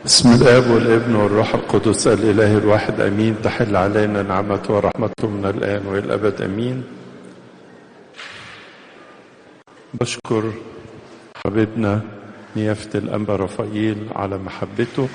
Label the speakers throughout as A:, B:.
A: بسم الاب والابن والروح القدس الاله الواحد امين تحل علينا نعمته ورحمته من الان والى الابد امين بشكر حبيبنا نيافه الانبا رفائيل على محبته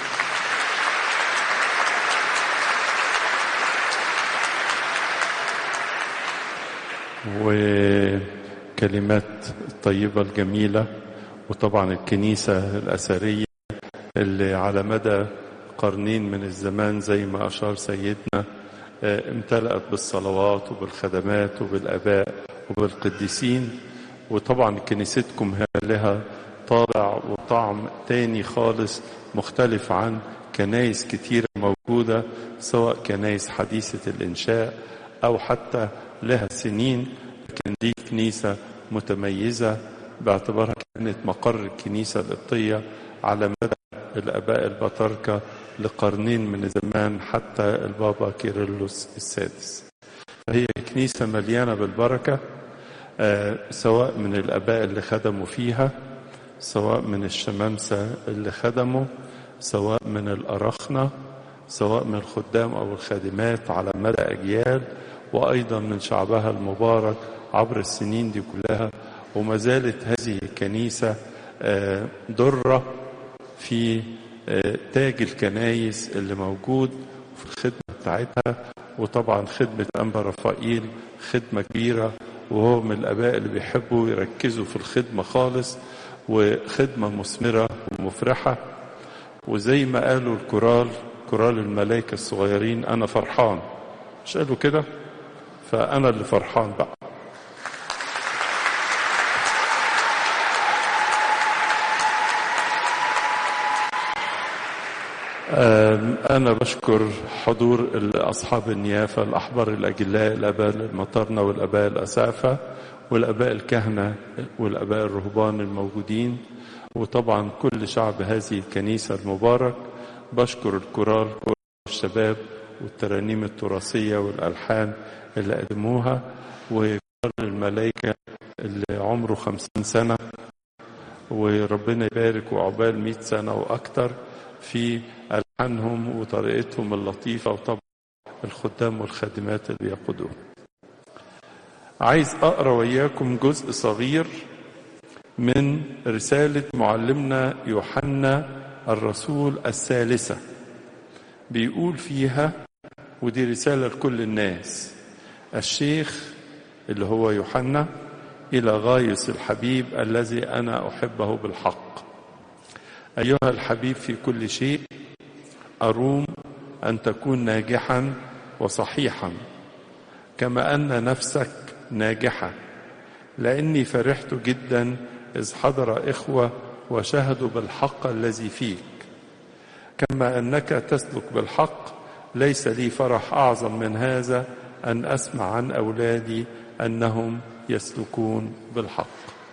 A: وكلمات الطيبه الجميله وطبعا الكنيسه الاثريه اللي على مدى قرنين من الزمان زي ما أشار سيدنا امتلأت بالصلوات وبالخدمات وبالآباء وبالقديسين وطبعا كنيستكم لها طابع وطعم تاني خالص مختلف عن كنايس كتيرة موجودة سواء كنايس حديثة الإنشاء أو حتى لها سنين لكن دي كنيسة متميزة باعتبارها كانت مقر الكنيسة القبطية على مدى الآباء البطاركة لقرنين من الزمان حتى البابا كيرلس السادس فهي كنيسة مليانة بالبركة آه سواء من الآباء اللي خدموا فيها سواء من الشمامسة اللي خدموا سواء من الأرخنة سواء من الخدام أو الخادمات على مدى أجيال وأيضا من شعبها المبارك عبر السنين دي كلها وما زالت هذه الكنيسة آه درة في تاج الكنايس اللي موجود في الخدمة بتاعتها وطبعا خدمة أنبا رفائيل خدمة كبيرة وهو من الآباء اللي بيحبوا يركزوا في الخدمة خالص وخدمة مثمرة ومفرحة وزي ما قالوا الكورال كورال الملائكة الصغيرين أنا فرحان مش قالوا كده فأنا اللي فرحان بقى أنا بشكر حضور أصحاب النيافة الأحبار الأجلاء الآباء المطرنة والآباء الأسافة والآباء الكهنة والآباء الرهبان الموجودين وطبعا كل شعب هذه الكنيسة المبارك بشكر الكورال كل الشباب والترانيم التراثية والألحان اللي قدموها وكل الملائكة اللي عمره خمسين سنة وربنا يبارك وعقبال مئة سنة وأكتر في ألحانهم وطريقتهم اللطيفة وطبعا الخدام والخادمات اللي يقودون عايز أقرأ وإياكم جزء صغير من رسالة معلمنا يوحنا الرسول الثالثة بيقول فيها ودي رسالة لكل الناس الشيخ اللي هو يوحنا إلى غايس الحبيب الذي أنا أحبه بالحق أيها الحبيب في كل شيء أروم أن تكون ناجحا وصحيحا كما أن نفسك ناجحة لأني فرحت جدا إذ حضر إخوة وشهدوا بالحق الذي فيك كما أنك تسلك بالحق ليس لي فرح أعظم من هذا أن أسمع عن أولادي أنهم يسلكون بالحق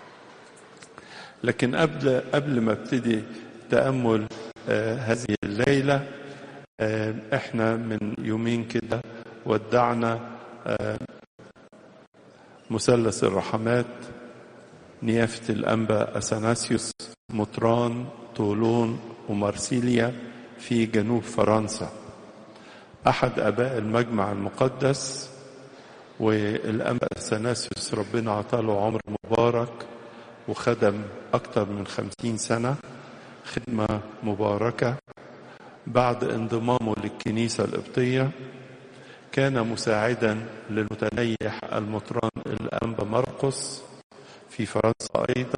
A: لكن قبل قبل ما ابتدي تأمل آه هذه الليلة آه احنا من يومين كده ودعنا آه مثلث الرحمات نيافة الأنبا أثناسيوس مطران طولون ومارسيليا في جنوب فرنسا أحد أباء المجمع المقدس والأنبا أثناسيوس ربنا عطاله عمر مبارك وخدم أكثر من خمسين سنة خدمة مباركة بعد انضمامه للكنيسة القبطية كان مساعدا للمتنيح المطران الأنبا مرقس في فرنسا أيضا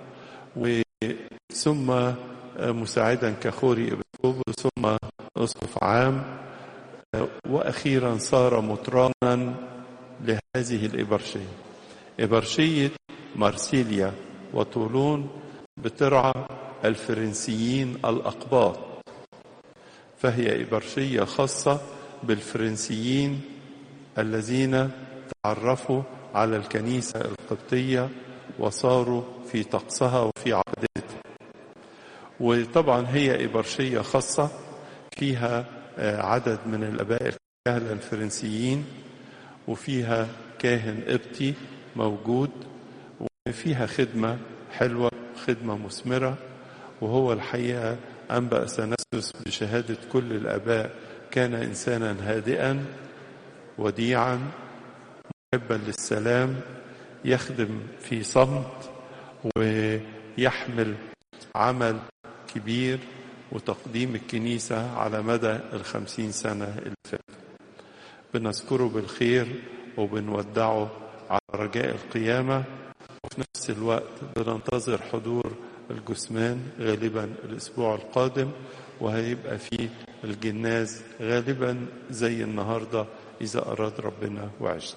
A: ثم مساعدا كخوري ابسكوب ثم أسقف عام وأخيرا صار مطرانا لهذه الإبرشية إبرشية مارسيليا وطولون بترعى الفرنسيين الأقباط فهي إبرشية خاصة بالفرنسيين الذين تعرفوا على الكنيسة القبطية وصاروا في طقسها وفي عقيدتها وطبعا هي إبرشية خاصة فيها عدد من الآباء الكهنة الفرنسيين وفيها كاهن قبطي موجود وفيها خدمة حلوة خدمة مثمرة وهو الحقيقة أنبأ سنسوس بشهادة كل الآباء كان إنسانا هادئا وديعا محبا للسلام يخدم في صمت ويحمل عمل كبير وتقديم الكنيسة على مدى الخمسين سنة اللي فاتوا بنذكره بالخير وبنودعه على رجاء القيامة وفي نفس الوقت بننتظر حضور الجثمان غالبا الأسبوع القادم وهيبقى فيه الجناز غالبا زي النهاردة إذا أراد ربنا وعشنا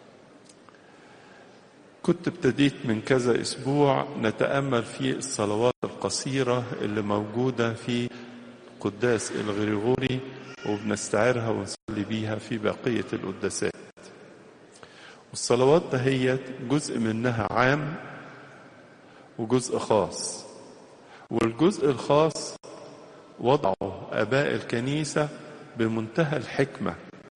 A: كنت ابتديت من كذا أسبوع نتأمل في الصلوات القصيرة اللي موجودة في قداس الغريغوري وبنستعيرها ونصلي بيها في بقية القداسات والصلوات دهيت جزء منها عام وجزء خاص والجزء الخاص وضعه آباء الكنيسة بمنتهى الحكمة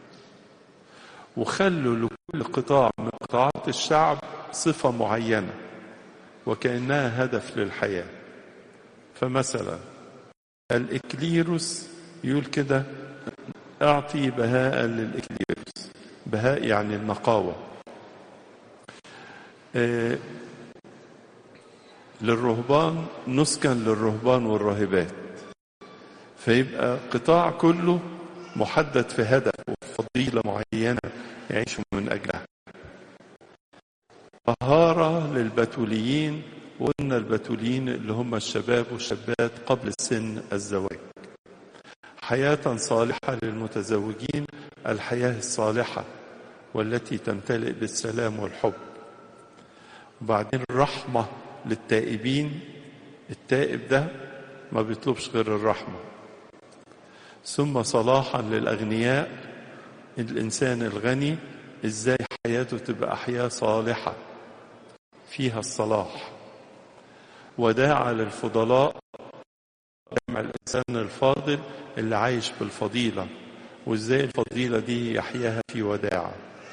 A: وخلوا لكل قطاع من قطاعات الشعب صفة معينة وكأنها هدف للحياة فمثلا الإكليروس يقول كده أعطي بهاء للإكليروس بهاء يعني النقاوة آه للرهبان نسكا للرهبان والراهبات فيبقى قطاع كله محدد في هدف وفضيلة معينة يعيشوا من أجلها طهارة للبتوليين وقلنا البتوليين اللي هم الشباب والشابات قبل سن الزواج حياة صالحة للمتزوجين الحياة الصالحة والتي تمتلئ بالسلام والحب وبعدين الرحمة للتائبين التائب ده ما بيطلبش غير الرحمة ثم صلاحا للأغنياء الإنسان الغني إزاي حياته تبقى حياة صالحة فيها الصلاح وداعة للفضلاء جمع الإنسان الفاضل اللي عايش بالفضيلة وإزاي الفضيلة دي يحياها في وداعة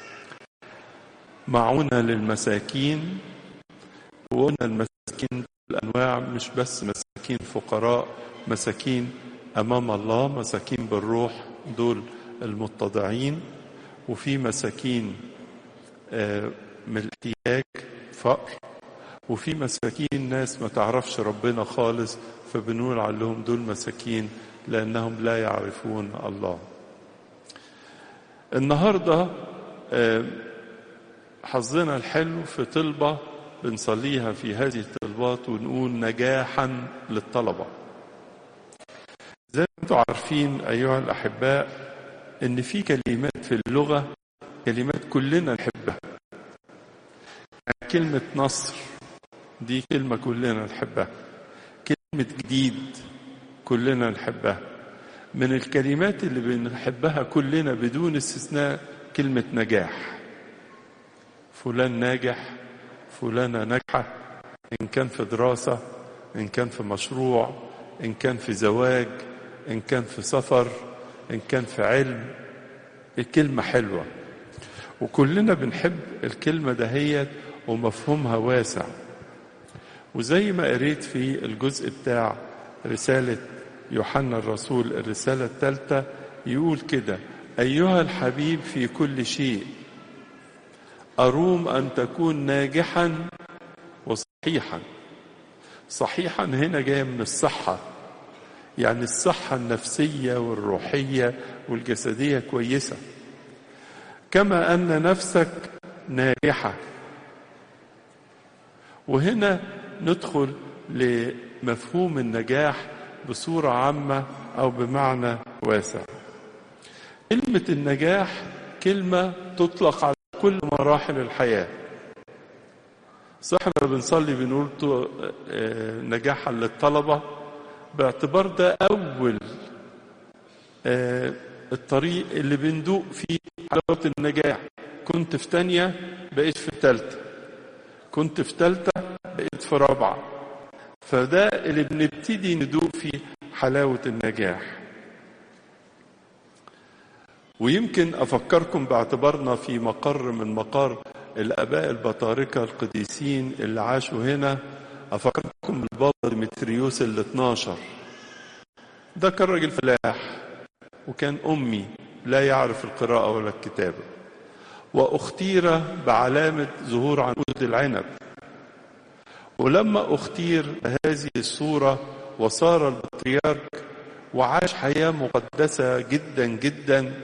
A: معونة للمساكين وقلنا المساكين الأنواع مش بس مساكين فقراء مساكين أمام الله مساكين بالروح دول المتضعين وفي مساكين من الاحتياج فقر وفي مساكين ناس ما تعرفش ربنا خالص فبنقول عليهم دول مساكين لأنهم لا يعرفون الله النهاردة حظنا الحلو في طلبة بنصليها في هذه الطلبات ونقول نجاحا للطلبة زي ما انتم عارفين أيها الأحباء إن في كلمات في اللغة كلمات كلنا نحبها يعني كلمة نصر دي كلمة كلنا نحبها كلمة جديد كلنا نحبها من الكلمات اللي بنحبها كلنا بدون استثناء كلمة نجاح فلان ناجح فلانة ناجحة إن كان في دراسة إن كان في مشروع إن كان في زواج إن كان في سفر إن كان في علم الكلمة حلوة وكلنا بنحب الكلمة دهيت ومفهومها واسع وزي ما قريت في الجزء بتاع رسالة يوحنا الرسول الرسالة الثالثة يقول كده أيها الحبيب في كل شيء أروم أن تكون ناجحا وصحيحا صحيحا هنا جاية من الصحة يعني الصحة النفسية والروحية والجسدية كويسة كما أن نفسك ناجحة وهنا ندخل لمفهوم النجاح بصورة عامة أو بمعنى واسع كلمة النجاح كلمة تطلق على كل مراحل الحياة صح احنا بنصلي بنقول نجاحا للطلبة باعتبار ده أول الطريق اللي بندوق فيه حلاوة النجاح كنت في تانية بقيت في تالتة كنت في تالتة بقيت في رابعة فده اللي بنبتدي ندوق فيه حلاوة النجاح ويمكن أفكركم باعتبارنا في مقر من مقار الآباء البطاركة القديسين اللي عاشوا هنا أفكركم بالبابا ديمتريوس ال 12 ده كان راجل فلاح وكان أمي لا يعرف القراءة ولا الكتابة واختير بعلامة ظهور عنقود العنب ولما اختير هذه الصورة وصار البطريرك وعاش حياة مقدسة جدا جدا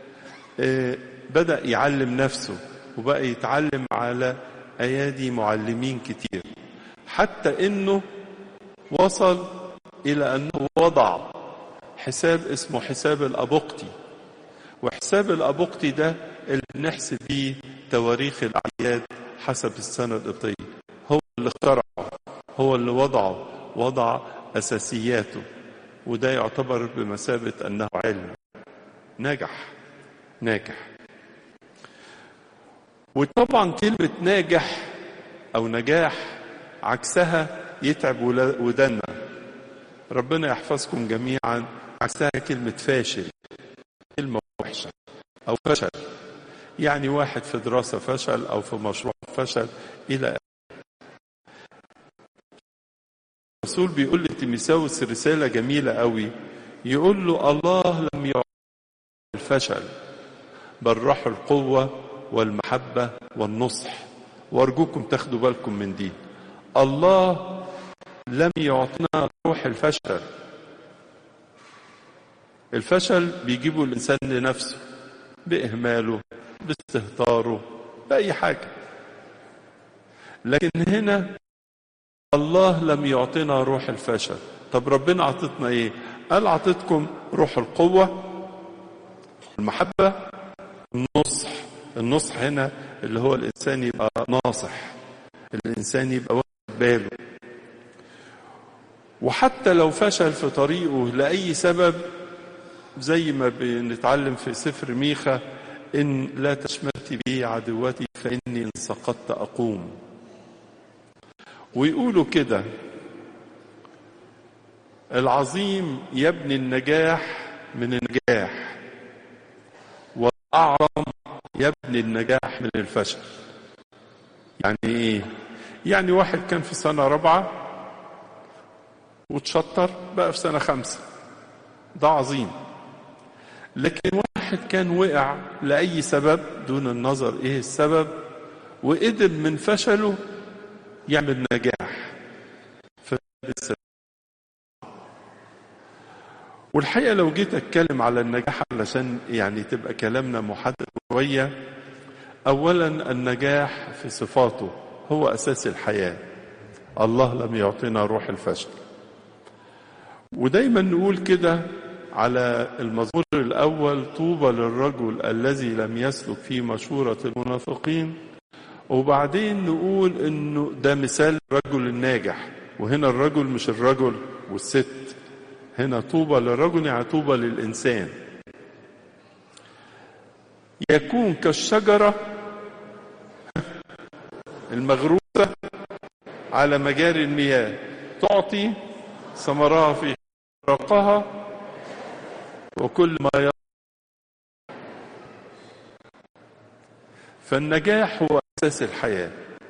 A: بدأ يعلم نفسه وبقى يتعلم على أيادي معلمين كتير حتى انه وصل الى انه وضع حساب اسمه حساب الابوقتي وحساب الابوقتي ده اللي بنحسب بيه تواريخ الاعياد حسب السنه القبطيه هو اللي اخترعه هو اللي وضعه وضع اساسياته وده يعتبر بمثابه انه علم ناجح ناجح وطبعا كلمه ناجح او نجاح عكسها يتعب ودنا ربنا يحفظكم جميعا عكسها كلمة فاشل كلمة وحشة أو فشل يعني واحد في دراسة فشل أو في مشروع فشل إلى الرسول بيقول لتيميساوس رسالة جميلة قوي يقول له الله لم يعطي الفشل بل راح القوة والمحبة والنصح وأرجوكم تاخدوا بالكم من دي الله لم يعطنا روح الفشل الفشل بيجيبه الإنسان لنفسه بإهماله باستهتاره بأي حاجة لكن هنا الله لم يعطنا روح الفشل طب ربنا عطتنا ايه قال عطتكم روح القوة المحبة النصح النصح هنا اللي هو الإنسان يبقى ناصح الإنسان يبقى واخد باله وحتى لو فشل في طريقه لأي سبب زي ما بنتعلم في سفر ميخا إن لا تشمتي بي عدوتي فإني إن سقطت أقوم ويقولوا كده العظيم يبني النجاح من النجاح والأعظم يبني النجاح من الفشل يعني ايه يعني واحد كان في سنة رابعة وتشطر بقى في سنة خمسة ده عظيم لكن واحد كان وقع لأي سبب دون النظر ايه السبب وقدر من فشله يعمل نجاح فالسبب والحقيقة لو جيت أتكلم على النجاح علشان يعني تبقى كلامنا محدد شوية أولا النجاح في صفاته هو أساس الحياة الله لم يعطينا روح الفشل ودايما نقول كده على المزمور الأول طوبى للرجل الذي لم يسلك في مشورة المنافقين وبعدين نقول انه ده مثال الرجل الناجح وهنا الرجل مش الرجل والست هنا طوبى للرجل يعني طوبى للإنسان يكون كالشجرة المغروسة على مجاري المياه تعطي ثمرها في رقها وكل ما يرى فالنجاح هو أساس الحياة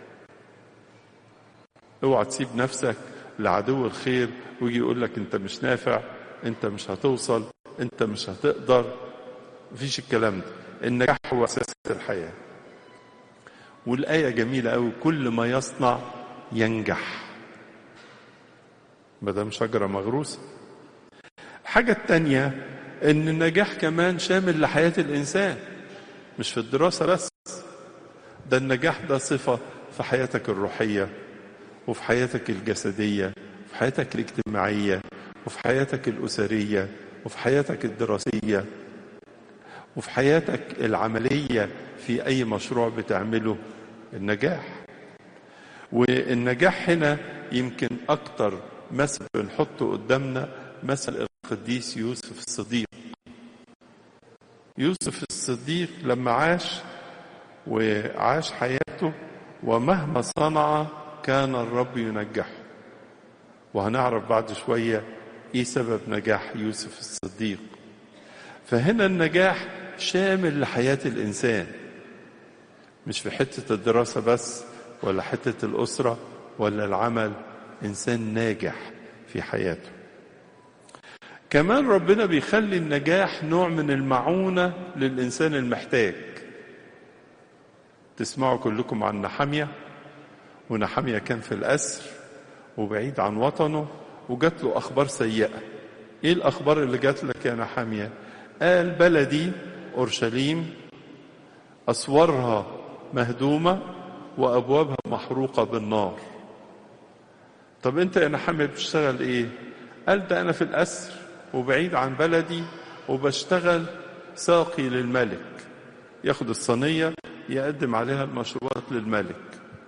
A: اوعى تسيب نفسك لعدو الخير ويجي يقول لك انت مش نافع انت مش هتوصل انت مش هتقدر مفيش الكلام ده النجاح هو اساس الحياه والايه جميله قوي كل ما يصنع ينجح ما دام شجره مغروسه الحاجه الثانيه ان النجاح كمان شامل لحياه الانسان مش في الدراسه بس ده النجاح ده صفه في حياتك الروحيه وفي حياتك الجسديه في حياتك الاجتماعيه وفي حياتك الاسريه وفي حياتك الدراسيه وفي حياتك العمليه في اي مشروع بتعمله النجاح والنجاح هنا يمكن اكتر مثل بنحطه قدامنا مثل القديس يوسف الصديق يوسف الصديق لما عاش وعاش حياته ومهما صنع كان الرب ينجحه وهنعرف بعد شوية ايه سبب نجاح يوسف الصديق فهنا النجاح شامل لحياة الإنسان مش في حتة الدراسة بس ولا حتة الأسرة ولا العمل إنسان ناجح في حياته كمان ربنا بيخلي النجاح نوع من المعونة للإنسان المحتاج تسمعوا كلكم عن نحمية ونحمية كان في الأسر وبعيد عن وطنه وجات له أخبار سيئة إيه الأخبار اللي جات لك يا نحمية قال بلدي أورشليم أسوارها مهدومة وأبوابها محروقة بالنار طب أنت يا نحمية بتشتغل إيه قال ده أنا في الأسر وبعيد عن بلدي وبشتغل ساقي للملك ياخد الصينية يقدم عليها المشروبات للملك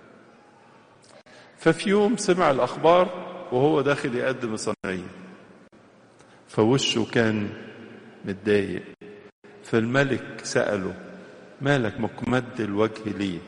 A: ففي يوم سمع الأخبار وهو داخل يقدم الصينية فوشه كان متضايق فالملك سأله مالك مكمد الوجه ليه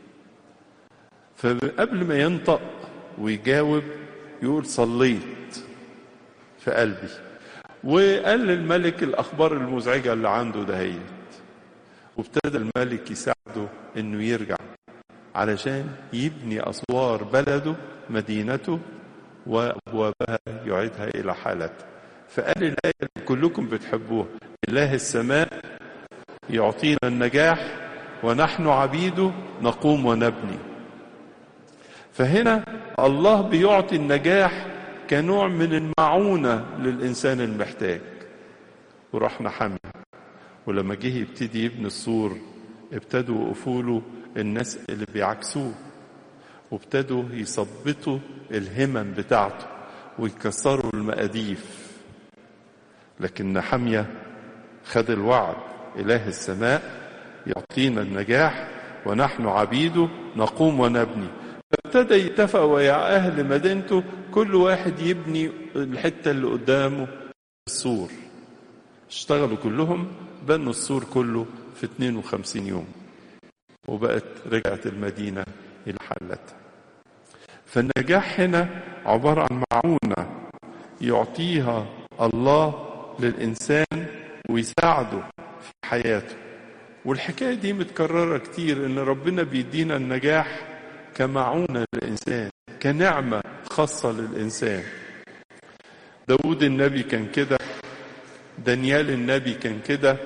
A: فقبل ما ينطق ويجاوب يقول صليت في قلبي وقال للملك الأخبار المزعجة اللي عنده دهيت وابتدى الملك يساعده انه يرجع علشان يبني اسوار بلده مدينته وابوابها يعيدها الى حالتها فقال الايه اللي كلكم بتحبوها اله السماء يعطينا النجاح ونحن عبيده نقوم ونبني فهنا الله بيعطي النجاح كنوع من المعونه للانسان المحتاج وراح نحمي ولما جه يبتدي يبني السور ابتدوا يوقفوا له الناس اللي بيعكسوه وابتدوا يثبطوا الهمم بتاعته ويكسروا المقاديف لكن نحمية خد الوعد إله السماء يعطينا النجاح ونحن عبيده نقوم ونبني فابتدى يتفق ويا أهل مدينته كل واحد يبني الحتة اللي قدامه السور اشتغلوا كلهم بنوا السور كله في 52 يوم وبقت رجعت المدينة إلى حالتها فالنجاح هنا عبارة عن معونة يعطيها الله للإنسان ويساعده في حياته والحكاية دي متكررة كتير إن ربنا بيدينا النجاح كمعونة للإنسان كنعمة خاصة للإنسان داود النبي كان كده دانيال النبي كان كده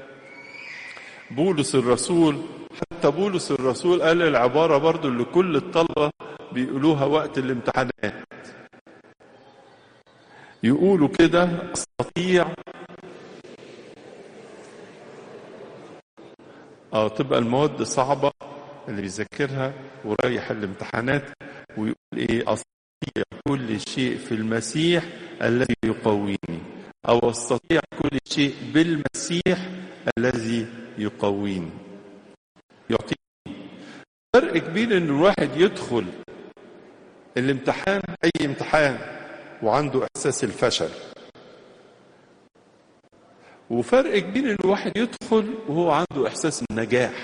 A: بولس الرسول حتى بولس الرسول قال العبارة برضو اللي كل الطلبة بيقولوها وقت الامتحانات يقولوا كده استطيع اه تبقى المواد صعبة اللي بيذاكرها ورايح الامتحانات ويقول ايه استطيع كل شيء في المسيح الذي يقويني او استطيع كل شيء بالمسيح الذي يقويني يعطيني فرق كبير ان الواحد يدخل الامتحان اي امتحان وعنده احساس الفشل وفرق كبير ان الواحد يدخل وهو عنده احساس النجاح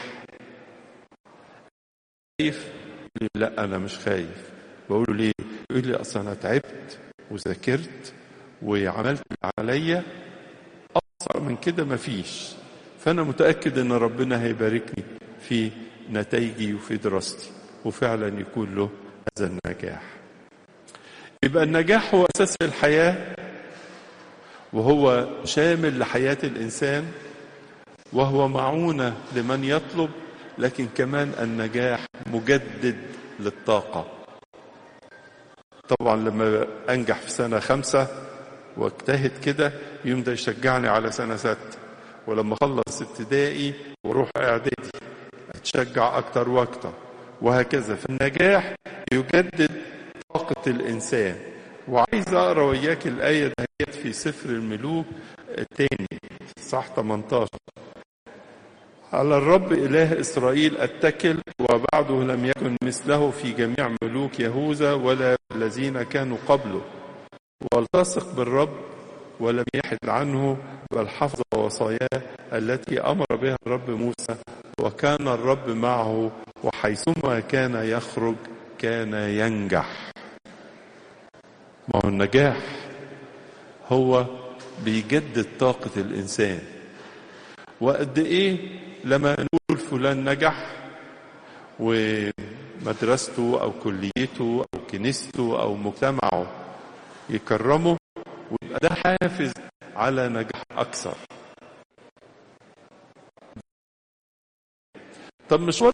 A: خايف لا انا مش خايف بقول له ليه يقول لي اصل انا تعبت وذاكرت وعملت اللي عليا اصعب من كده مفيش فانا متاكد ان ربنا هيباركني في نتائجي وفي دراستي وفعلا يكون له هذا النجاح يبقى النجاح هو اساس الحياه وهو شامل لحياه الانسان وهو معونه لمن يطلب لكن كمان النجاح مجدد للطاقه طبعا لما انجح في سنه خمسه واجتهد كده يوم ده يشجعني على سنه سته ولما اخلص ابتدائي واروح اعدادي اتشجع اكتر واكتر وهكذا فالنجاح يجدد طاقة الإنسان وعايز أقرأ وياك الآية دهيت في سفر الملوك الثاني صح 18 على الرب إله إسرائيل أتكل وبعده لم يكن مثله في جميع ملوك يهوذا ولا الذين كانوا قبله والتصق بالرب ولم يحد عنه بل حفظ وصاياه التي أمر بها الرب موسى وكان الرب معه وحيثما كان يخرج كان ينجح ما هو النجاح هو بيجدد طاقة الإنسان وقد إيه لما نقول فلان نجح ومدرسته أو كليته أو كنيسته أو مجتمعه يكرمه ويبقى ده حافز على نجاح أكثر طب مشوار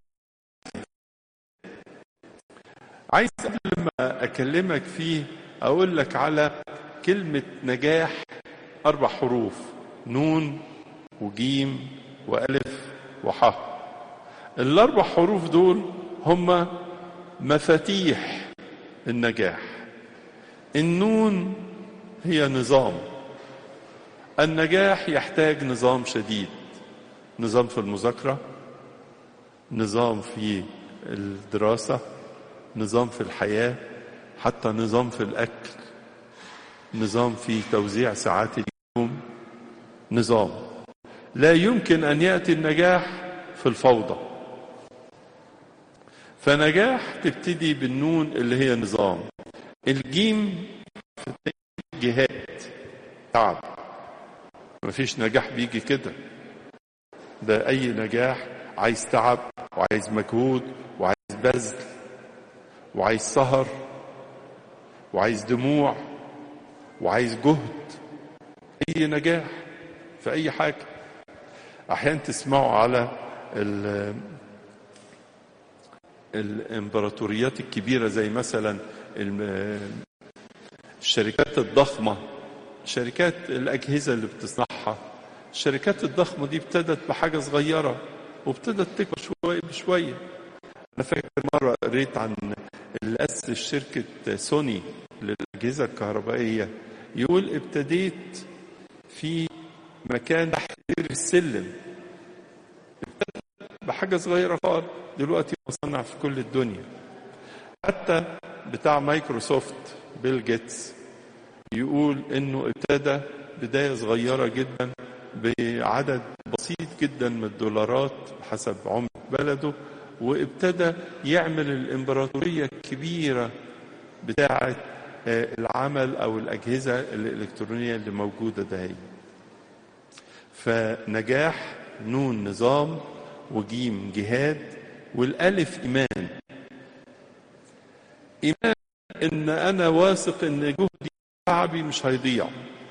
A: عايز قبل ما أكلمك فيه أقول لك على كلمة نجاح أربع حروف نون وجيم وألف وحاء الأربع حروف دول هما مفاتيح النجاح النون هي نظام النجاح يحتاج نظام شديد نظام في المذاكرة نظام في الدراسة نظام في الحياة حتى نظام في الأكل نظام في توزيع ساعات اليوم نظام لا يمكن أن يأتي النجاح في الفوضى فنجاح تبتدي بالنون اللي هي نظام الجيم في جهاد تعب مفيش نجاح بيجي كده ده أي نجاح عايز تعب وعايز مجهود وعايز بذل وعايز سهر وعايز دموع وعايز جهد أي نجاح في أي حاجة أحيانا تسمعوا على الإمبراطوريات الكبيرة زي مثلا الشركات الضخمة شركات الأجهزة اللي بتصنعها الشركات الضخمة دي ابتدت بحاجة صغيرة وابتدت تكبر شوية بشوية أنا فاكر مرة قريت عن اللي أسس شركة سوني للأجهزة الكهربائية يقول ابتديت في مكان تحت بير السلم ابتدت بحاجة صغيرة خالص دلوقتي مصنع في كل الدنيا حتى بتاع مايكروسوفت بيل جيتس يقول انه ابتدى بداية صغيرة جدا بعدد بسيط جدا من الدولارات حسب عمر بلده وابتدى يعمل الامبراطورية الكبيرة بتاعة العمل او الاجهزة الالكترونية اللي موجودة ده فنجاح نون نظام وجيم جهاد والالف ايمان ايمان ان انا واثق ان جهدي تعبي مش هيضيع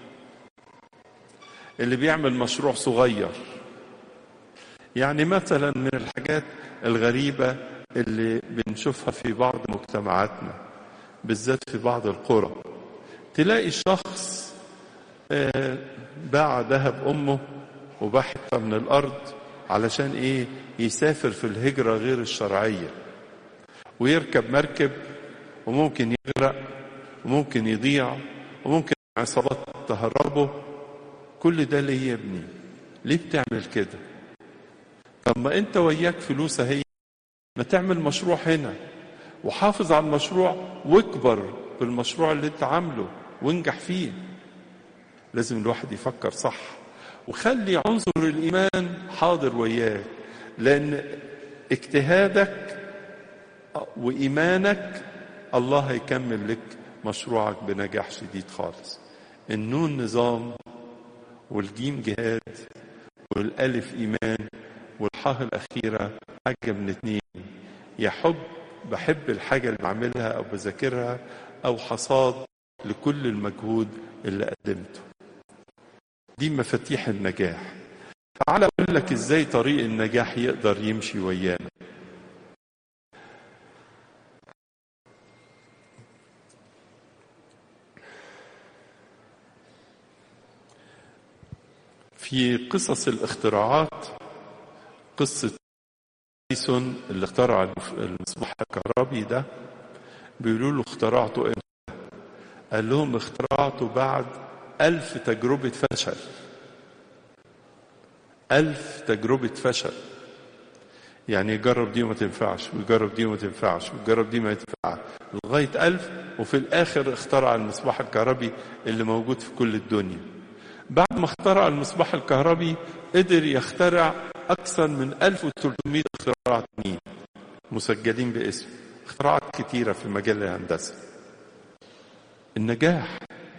A: اللي بيعمل مشروع صغير يعني مثلا من الحاجات الغريبة اللي بنشوفها في بعض مجتمعاتنا بالذات في بعض القرى تلاقي شخص باع ذهب أمه وباع حتة من الأرض علشان إيه يسافر في الهجرة غير الشرعية ويركب مركب وممكن يغرق وممكن يضيع وممكن عصابات تهربه كل ده ليه يا ابني ليه بتعمل كده طب ما انت وياك فلوس اهي ما تعمل مشروع هنا وحافظ على المشروع واكبر بالمشروع اللي انت عامله وانجح فيه لازم الواحد يفكر صح وخلي عنصر الايمان حاضر وياك لان اجتهادك وايمانك الله هيكمل لك مشروعك بنجاح شديد خالص النون نظام والجيم جهاد والالف ايمان والحاء الاخيره حاجه من اتنين يا حب بحب الحاجه اللي بعملها او بذاكرها او حصاد لكل المجهود اللي قدمته دي مفاتيح النجاح تعال اقول لك ازاي طريق النجاح يقدر يمشي ويانا في قصص الاختراعات قصة اديسون اللي اخترع المصباح الكهربي ده بيقولوا له اخترعته امتى؟ قال لهم اخترعته بعد ألف تجربة فشل ألف تجربة فشل يعني يجرب دي وما تنفعش ويجرب دي وما تنفعش ويجرب دي ما تنفعش لغاية ألف وفي الآخر اخترع المصباح الكهربي اللي موجود في كل الدنيا بعد ما اخترع المصباح الكهربي قدر يخترع أكثر من 1300 اختراع تانيين مسجلين باسمه اختراعات كتيرة في مجال الهندسة النجاح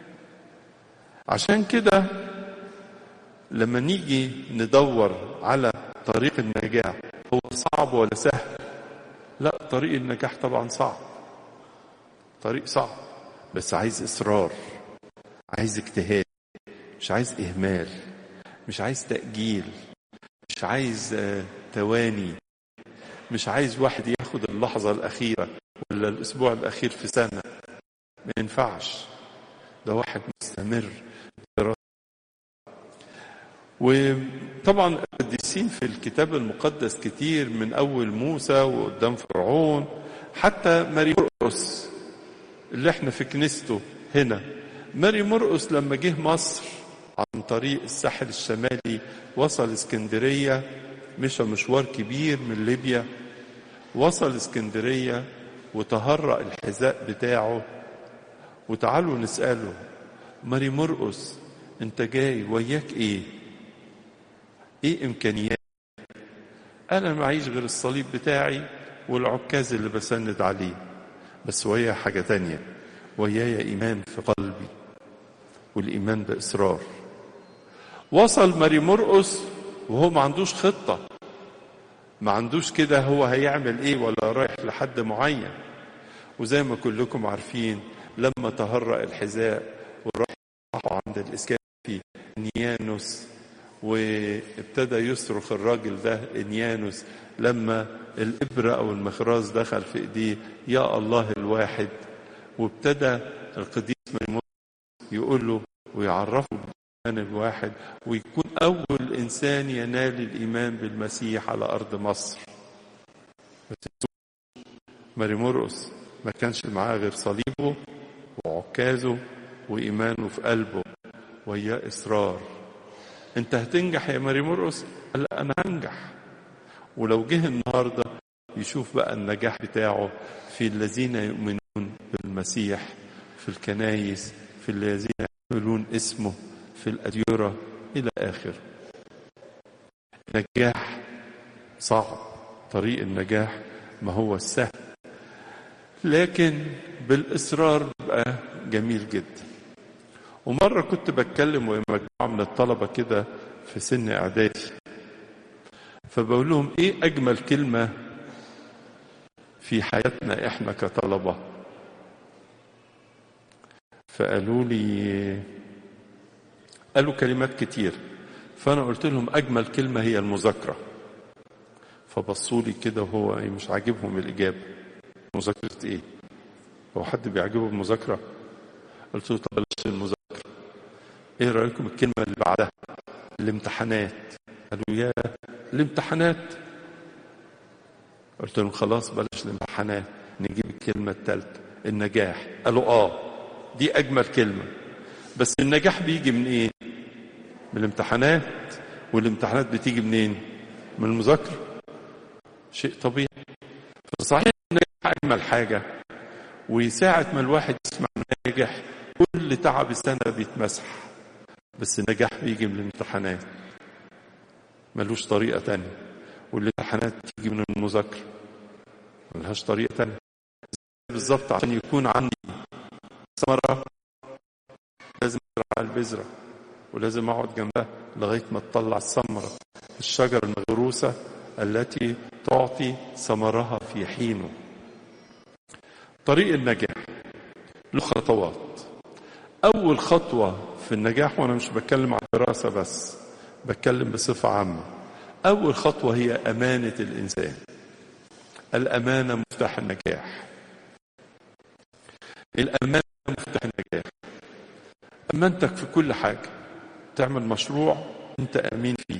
A: عشان كده لما نيجي ندور على طريق النجاح هو صعب ولا سهل لا طريق النجاح طبعا صعب طريق صعب بس عايز إصرار عايز اجتهاد مش عايز إهمال مش عايز تأجيل مش عايز تواني مش عايز واحد ياخد اللحظة الأخيرة ولا الأسبوع الأخير في سنة ما ينفعش ده واحد مستمر وطبعا القديسين في الكتاب المقدس كتير من أول موسى وقدام فرعون حتى ماري مرقس اللي احنا في كنيسته هنا ماري مرقس لما جه مصر عن طريق الساحل الشمالي وصل اسكندرية مشى مشوار كبير من ليبيا وصل اسكندرية وتهرأ الحذاء بتاعه وتعالوا نسأله ماري مرقس انت جاي وياك ايه ايه امكانيات انا معيش غير الصليب بتاعي والعكاز اللي بسند عليه بس ويا حاجة تانية ويايا ايمان في قلبي والايمان باصرار وصل ماري مرقس وهو ما عندوش خطة ما عندوش كده هو هيعمل ايه ولا رايح لحد معين وزي ما كلكم عارفين لما تهرأ الحذاء وراحوا عند الاسكافي نيانوس وابتدى يصرخ الراجل ده انيانوس لما الابره او المخراز دخل في ايديه يا الله الواحد وابتدى القديس ميمون يقول له ويعرفه بالايمان الواحد ويكون اول انسان ينال الايمان بالمسيح على ارض مصر ماري مرقس ما كانش معاه غير صليبه وعكازه وايمانه في قلبه وياه اصرار انت هتنجح يا ماري مرقس قال لا انا هنجح ولو جه النهارده يشوف بقى النجاح بتاعه في الذين يؤمنون بالمسيح في الكنايس في الذين يحملون اسمه في الأديرة إلى آخر نجاح صعب طريق النجاح ما هو السهل لكن بالإصرار بقى جميل جدا ومرة كنت بتكلم ومجموعة من الطلبة كده في سن إعدادي فبقول لهم إيه أجمل كلمة في حياتنا إحنا كطلبة فقالوا لي قالوا كلمات كتير فأنا قلت لهم أجمل كلمة هي المذاكرة فبصوا لي كده وهو مش عاجبهم الإجابة مذاكرة إيه؟ هو حد بيعجبه المذاكرة؟ قلت له طب بلاش المذاكرة ايه رايكم الكلمه اللي بعدها الامتحانات قالوا يا الامتحانات قلت لهم خلاص بلاش الامتحانات نجيب الكلمه الثالثه النجاح قالوا اه دي اجمل كلمه بس النجاح بيجي من ايه من الامتحانات والامتحانات بتيجي منين من المذاكره شيء طبيعي فصحيح النجاح اجمل حاجه وساعه ما الواحد يسمع ناجح كل تعب السنه بيتمسح بس النجاح بيجي من الامتحانات ملوش طريقة تانية والامتحانات تيجي من المذاكرة ملهاش طريقة تانية بالظبط عشان يكون عندي ثمرة لازم ازرع البذرة ولازم اقعد جنبها لغاية ما تطلع الثمرة الشجرة المغروسة التي تعطي ثمرها في حينه طريق النجاح له خطوات أول خطوة في النجاح وأنا مش بتكلم عن الدراسة بس بتكلم بصفة عامة أول خطوة هي أمانة الإنسان الأمانة مفتاح النجاح الأمانة مفتاح النجاح أمانتك في كل حاجة تعمل مشروع أنت أمين فيه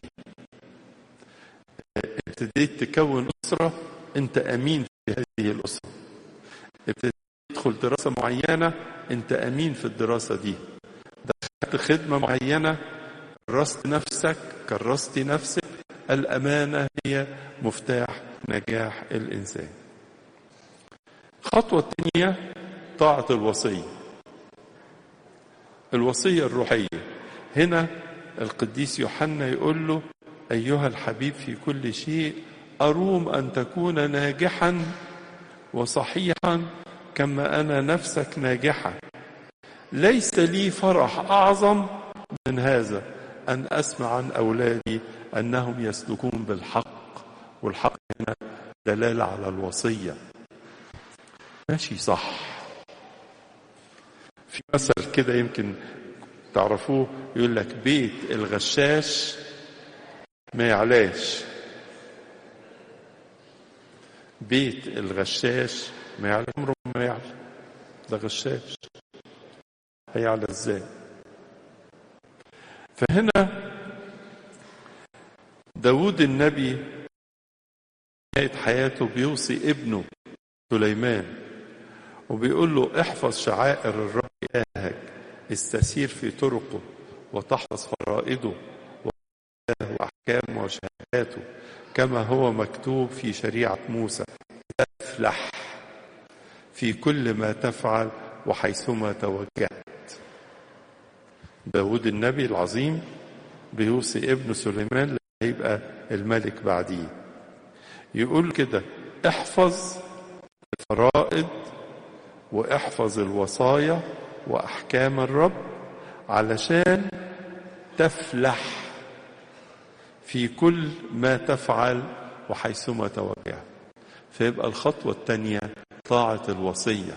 A: ابتديت تكون أسرة أنت أمين في هذه الأسرة ابتديت تدخل دراسة معينة أنت أمين في الدراسة دي دخلت خدمة معينة كرست نفسك كرست نفسك الأمانة هي مفتاح نجاح الإنسان الخطوة الثانية طاعة الوصية الوصية الروحية هنا القديس يوحنا يقول له أيها الحبيب في كل شيء أروم أن تكون ناجحا وصحيحا كما أنا نفسك ناجحة ليس لي فرح أعظم من هذا أن أسمع عن أولادي أنهم يسلكون بالحق والحق هنا دلالة على الوصية ماشي صح في مثل كده يمكن تعرفوه يقول لك بيت الغشاش ما يعلاش بيت الغشاش ما يعلى عمره ما يعلى ده غشاش هيعلى ازاي فهنا داود النبي نهاية حياته بيوصي ابنه سليمان وبيقول له احفظ شعائر الرب إلهك استسير في طرقه وتحفظ فرائده وأحكامه وشهاداته كما هو مكتوب في شريعة موسى تفلح في كل ما تفعل وحيثما توجهت داود النبي العظيم بيوصي ابنه سليمان اللي هيبقى الملك بعديه يقول كده احفظ الفرائض واحفظ الوصايا واحكام الرب علشان تفلح في كل ما تفعل وحيثما توجه فيبقى الخطوة الثانية طاعة الوصية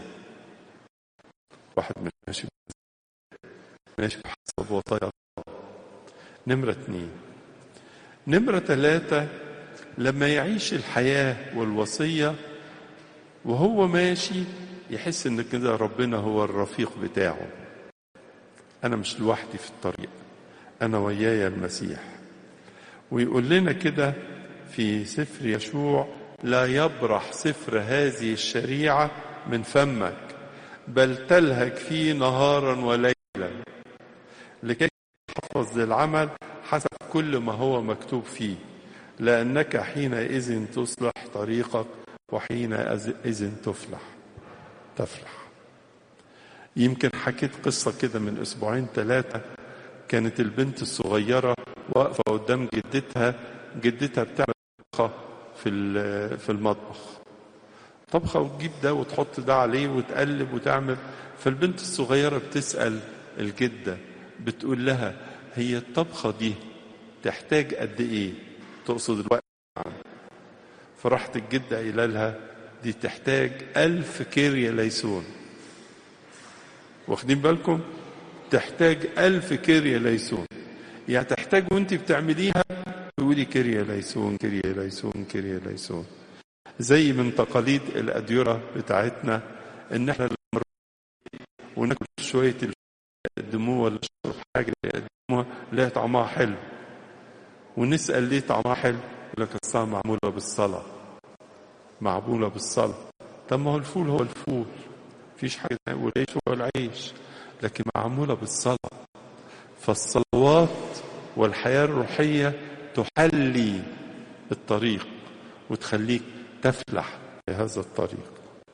A: واحد مش ماشي ماشي بحسب وصايا الله نمرة اتنين نمرة ثلاثة لما يعيش الحياة والوصية وهو ماشي يحس ان كده ربنا هو الرفيق بتاعه انا مش لوحدي في الطريق انا وياي المسيح ويقول لنا كده في سفر يشوع لا يبرح سفر هذه الشريعة من فمك بل تلهج فيه نهارا وليلا لكي تحفظ للعمل حسب كل ما هو مكتوب فيه لأنك حينئذ تصلح طريقك وحينئذ تفلح تفلح يمكن حكيت قصة كده من أسبوعين ثلاثة كانت البنت الصغيرة واقفة قدام جدتها جدتها بتعمل طبخة في في المطبخ طبخة وتجيب ده وتحط ده عليه وتقلب وتعمل فالبنت الصغيرة بتسأل الجدة بتقول لها هي الطبخة دي تحتاج قد ايه تقصد الوقت فراحت الجدة قايله لها دي تحتاج ألف كيريا ليسون واخدين بالكم تحتاج ألف كيريا ليسون يعني تحتاج وانت بتعمليها تقولي كيريا ليسون كيريا ليسون كيريا ليسون زي من تقاليد الأديرة بتاعتنا إن احنا لما وناكل شوية يقدموه ولا نشرب حاجة يقدموها لها طعمها حلو ونسأل ليه طعمها حلو يقول لك أصلها معمولة بالصلاة معمولة بالصلاة طب ما هو الفول هو الفول مفيش حاجة والعيش هو العيش لكن معمولة بالصلاة فالصلوات والحياة الروحية تحلي الطريق وتخليك تفلح في هذا الطريق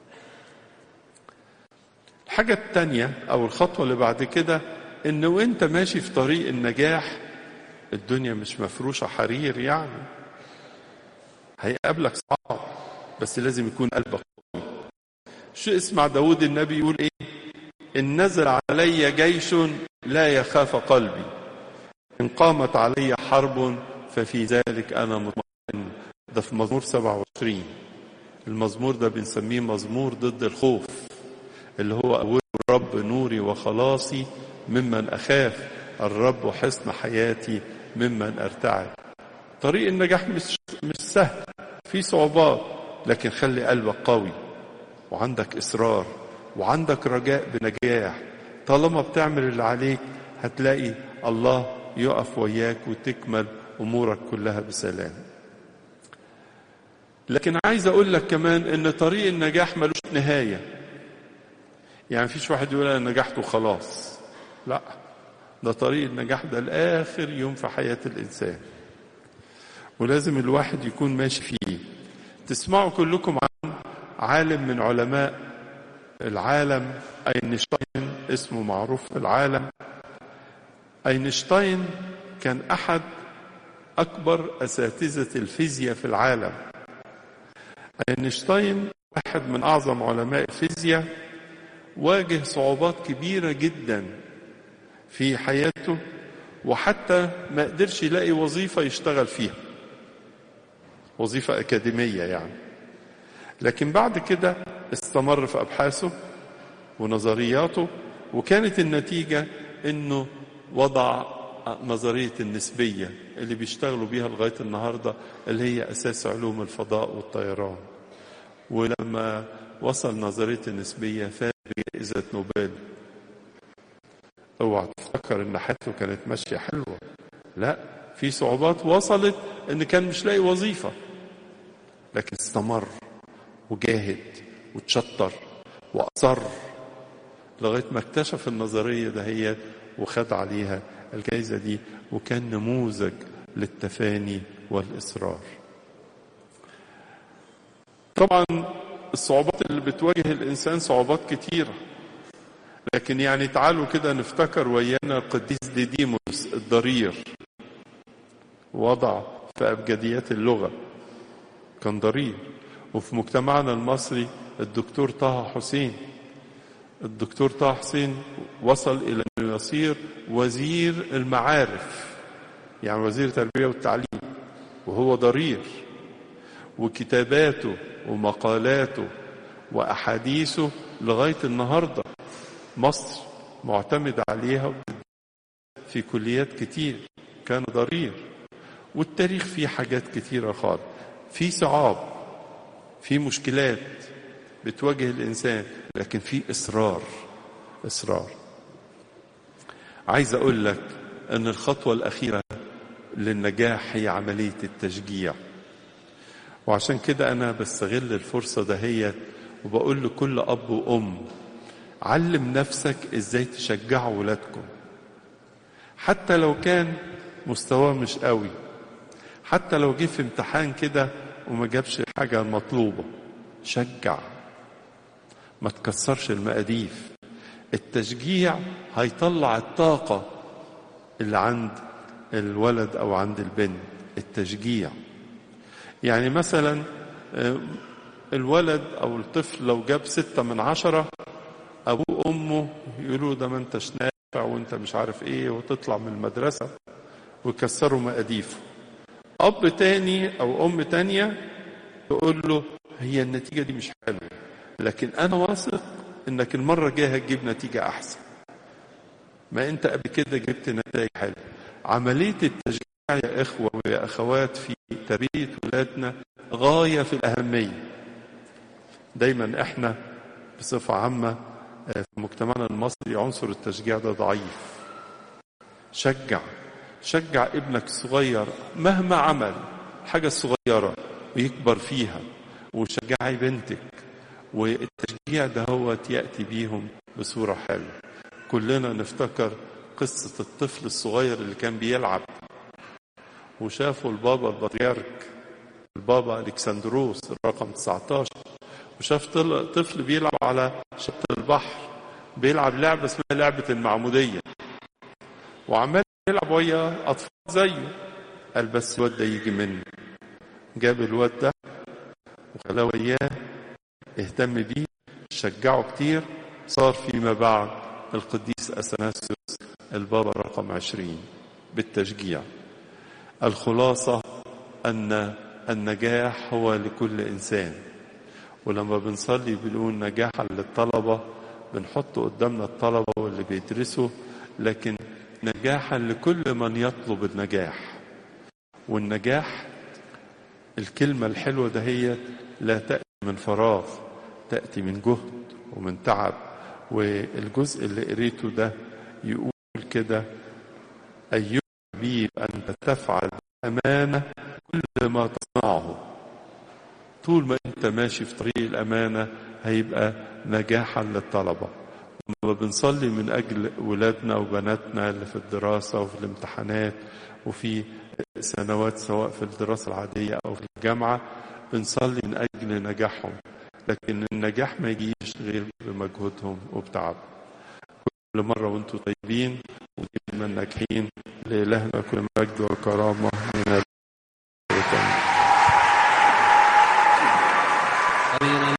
A: الحاجة التانية أو الخطوة اللي بعد كده إن وأنت ماشي في طريق النجاح الدنيا مش مفروشة حرير يعني هيقابلك صعب بس لازم يكون قلبك قوي شو اسمع داود النبي يقول ايه ان نزل علي جيش لا يخاف قلبي ان قامت علي حرب ففي ذلك انا مطمئن ده في مزمور 27 المزمور ده بنسميه مزمور ضد الخوف اللي هو أول الرب نوري وخلاصي ممن أخاف الرب حصن حياتي ممن أرتعد طريق النجاح مش مش سهل في صعوبات لكن خلي قلبك قوي وعندك إصرار وعندك رجاء بنجاح طالما بتعمل اللي عليك هتلاقي الله يقف وياك وتكمل أمورك كلها بسلام لكن عايز أقول لك كمان إن طريق النجاح ملوش نهاية يعني مفيش واحد يقول أنا نجحت وخلاص لا ده طريق النجاح ده لآخر يوم في حياة الإنسان ولازم الواحد يكون ماشي فيه تسمعوا كلكم عن عالم من علماء العالم أينشتاين اسمه معروف في العالم أينشتاين كان أحد أكبر أساتذة الفيزياء في العالم أينشتاين واحد من أعظم علماء الفيزياء واجه صعوبات كبيرة جدا في حياته وحتى ما قدرش يلاقي وظيفة يشتغل فيها وظيفة أكاديمية يعني لكن بعد كده استمر في أبحاثه ونظرياته وكانت النتيجة أنه وضع نظرية النسبية اللي بيشتغلوا بيها لغاية النهاردة اللي هي أساس علوم الفضاء والطيران ولما وصل نظرية النسبية فاز بجائزة نوبل اوعى تفكر ان حياته كانت ماشية حلوة لا في صعوبات وصلت ان كان مش لاقي وظيفة لكن استمر وجاهد وتشطر وأصر لغاية ما اكتشف النظرية دهيت وخد عليها الجائزة دي وكان نموذج للتفاني والإصرار طبعا الصعوبات اللي بتواجه الإنسان صعوبات كتيرة لكن يعني تعالوا كده نفتكر ويانا القديس ديديموس الضرير وضع في أبجديات اللغة كان ضرير وفي مجتمعنا المصري الدكتور طه حسين الدكتور طه حسين وصل إلى أنه يصير وزير المعارف يعني وزير التربية والتعليم وهو ضرير وكتاباته ومقالاته وأحاديثه لغاية النهاردة مصر معتمد عليها في كليات كتير كان ضرير والتاريخ فيه حاجات كتيرة خالص في صعاب في مشكلات بتواجه الإنسان لكن في إصرار إصرار عايز أقول لك أن الخطوة الأخيرة للنجاح هي عملية التشجيع وعشان كده أنا بستغل الفرصة دهيت وبقول لكل أب وأم علم نفسك إزاي تشجعوا ولادكم حتى لو كان مستواه مش قوي حتى لو جه في امتحان كده وما جابش الحاجة المطلوبة شجع ما تكسرش المقاديف التشجيع هيطلع الطاقة اللي عند الولد أو عند البنت التشجيع يعني مثلا الولد أو الطفل لو جاب ستة من عشرة أبوه وأمه يقولوا ده ما انتش نافع وانت مش عارف ايه وتطلع من المدرسة ويكسروا مقاديفه أب تاني أو أم تانية تقول له هي النتيجة دي مش حلوة لكن أنا واثق إنك المرة الجاية هتجيب نتيجة أحسن ما أنت قبل كده جبت نتائج حلوة عملية التشجيع يا إخوة ويا أخوات في تربية ولادنا غاية في الأهمية دايما إحنا بصفة عامة في مجتمعنا المصري عنصر التشجيع ده ضعيف شجع شجع ابنك الصغير مهما عمل حاجة صغيرة ويكبر فيها وشجعي بنتك والتشجيع ده هو يأتي بيهم بصورة حلوة كلنا نفتكر قصة الطفل الصغير اللي كان بيلعب وشافوا البابا البطريرك البابا الكسندروس الرقم 19 وشاف طفل بيلعب على شط البحر بيلعب لعبة اسمها لعبة المعمودية وعمال يلعب ويا أطفال زيه قال بس الواد ده يجي مني جاب الواد ده وخلاه وياه اهتم بيه شجعه كتير صار فيما بعد القديس أثناسيوس البابا رقم عشرين بالتشجيع الخلاصة أن النجاح هو لكل إنسان ولما بنصلي بنقول نجاحا للطلبة بنحط قدامنا الطلبة واللي بيدرسوا لكن نجاحا لكل من يطلب النجاح والنجاح الكلمة الحلوة ده هي لا تأتي من فراغ تأتي من جهد ومن تعب والجزء اللي قريته ده يقول كده أيها الحبيب أنت تفعل أمانة كل ما تصنعه طول ما أنت ماشي في طريق الأمانة هيبقى نجاحا للطلبة لما بنصلي من أجل ولادنا وبناتنا اللي في الدراسة وفي الامتحانات وفي سنوات سواء في الدراسة العادية أو في الجامعة بنصلي من أجل نجاحهم لكن النجاح ما يجيش غير بمجهودهم وبتعب كل مرة وانتم طيبين ودايما ناجحين لإلهنا كل مجد وكرامة من